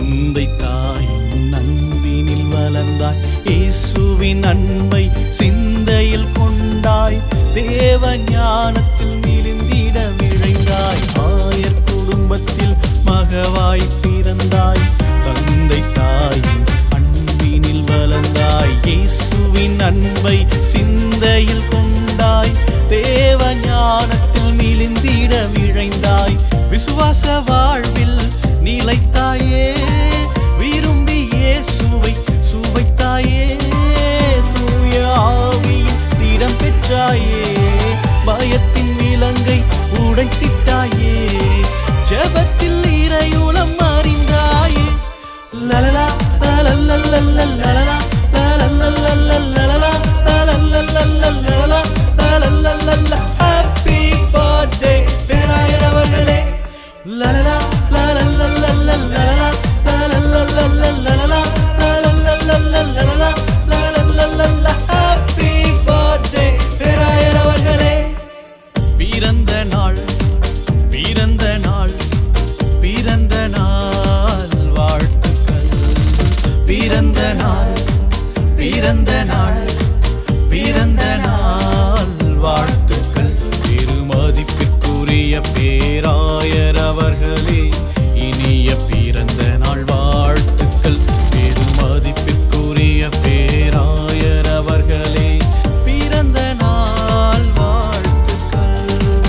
தந்தை தாயின் அன்பினில் வளர்ந்தாய் இயேசுவின் அன்பை சிந்தையில் கொண்டாய் தேவ ஞானத்தில் மிளிந்திட விழைந்தாய் ஆயர் குடும்பத்தில் மகவாய் பிறந்தாய் தந்தை தாயின் அன்பினில் வளர்ந்தாய் இயேசுவின் அன்பை சிந்தையில் கொண்டாய் தேவ ஞானத்தில் மிளிந்திட விழைந்தாய் விசுவாச வாழ்வில் நிலைத்தாயே விரும்பி இயேசுவை சுவைத்தாயே தூய ஆவியில் திடம் பெற்றாயே பயத்தின் விலங்கை உடைத்திட்டாயே ஜெபத்தில் இறையுலம் அறிந்தாயே லலலா லலலலலலலலலா, லலலலலலலலலா, லலலலலலலலலா, லலலலலலலா. Happy birthday, பேராயர் அவர்களே. லலலா, லலலலலலலலலா, லலலலலலலலலா, லலலலலலலலா, லலலலலலலா. Happy birthday, பேராயர் அவர்களே. பிறந்த நாள் பிறந்த நாள் பிறந்த நாள் வாழ்த்துக்கள் பிறந்த நாள் பிறந்த நாள் பிறந்த நாள் வாழ்த்துக்கள் பெருமதிப்பிற்குரிய பேராயர் அவர்களே இனிய பிறந்த நாள் வாழ்த்துக்கள் பெருமதிப்பிற்குரிய பேராயர் அவர்களே பிறந்த நாள் வாழ்த்துக்கள்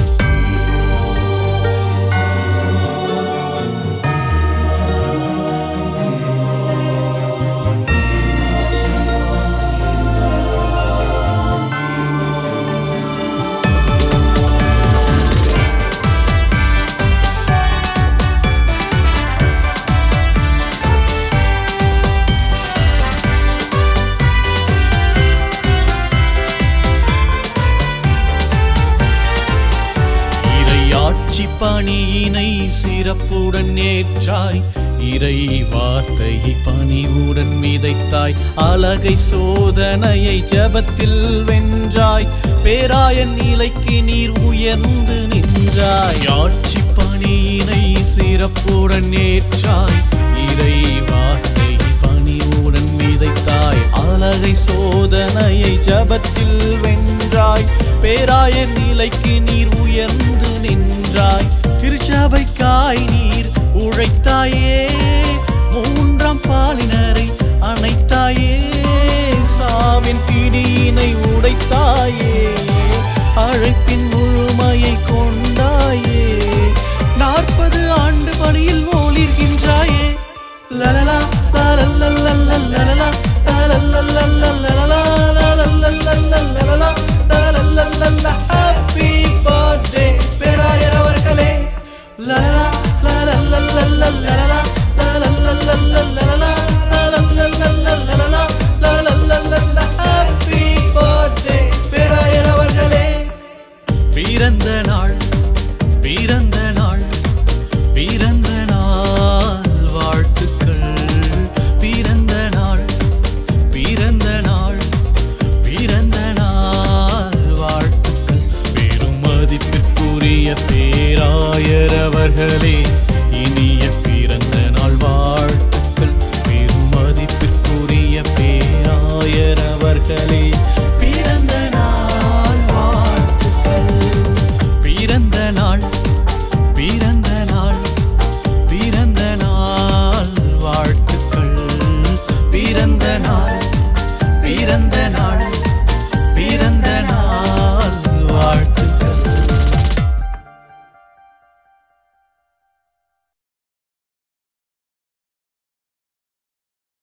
இறையாட்சி பணியினை சிறப்புடன் ஏற்றாய் இறை வார்த்தையை பணிவுடன் விதைத்தாய் அழகை சோதனையை ஜபத்தில் வென்றாய் பேராயன் நிலைக்கு நீர் உயர்ந்து நின்றாய் ஆட்சி பணியினை சிறப்புடன் ஏற்றாய் இறை வார்த்தையை பணிவுடன் விதைத்தாய் அழகை சோதனையை ஜபத்தில் வென்றாய் பேராய நிலைக்கு நீர் உயர்ந்து நின்றாய் திருச்சபைக்காய் நீர் உழைத்தாயே மூன்றாம் பாலினரை அணைத்தாயே சாவின் பிடியினை உடைத்தாயே அழைப்பின் முழுமையை கொண்டாயே நாற்பது ஆண்டு பணியில் ஓலிர்கின்றாயே லலலா லலலலலலலலா, லலலலலலலலா, லலலலலலலலா, லலலலலலலா. Happy birthday, பேராயர் அவர்களே. லலலா லலலலலலலலா, லலலலலலலலா, லலலலலலலலா, லலலலலலா. Happy birthday, பேராயர் அவர்களே. பிறந்த நாள் பிறந்த நாள் பிறந்த நாள் வாழ்த்துக்கள் பிறந்த நாள் பிறந்த நாள் பிறந்த நாள் வாழ்த்துக்கள் பெரும் மதிப்பிற்குரிய பேராயர் அவர்களே இனிய பிறந்த நாள் வாழ்த்துக்கள் பெரும் மதிப்பிற்குரிய பேராயர் அவர்களே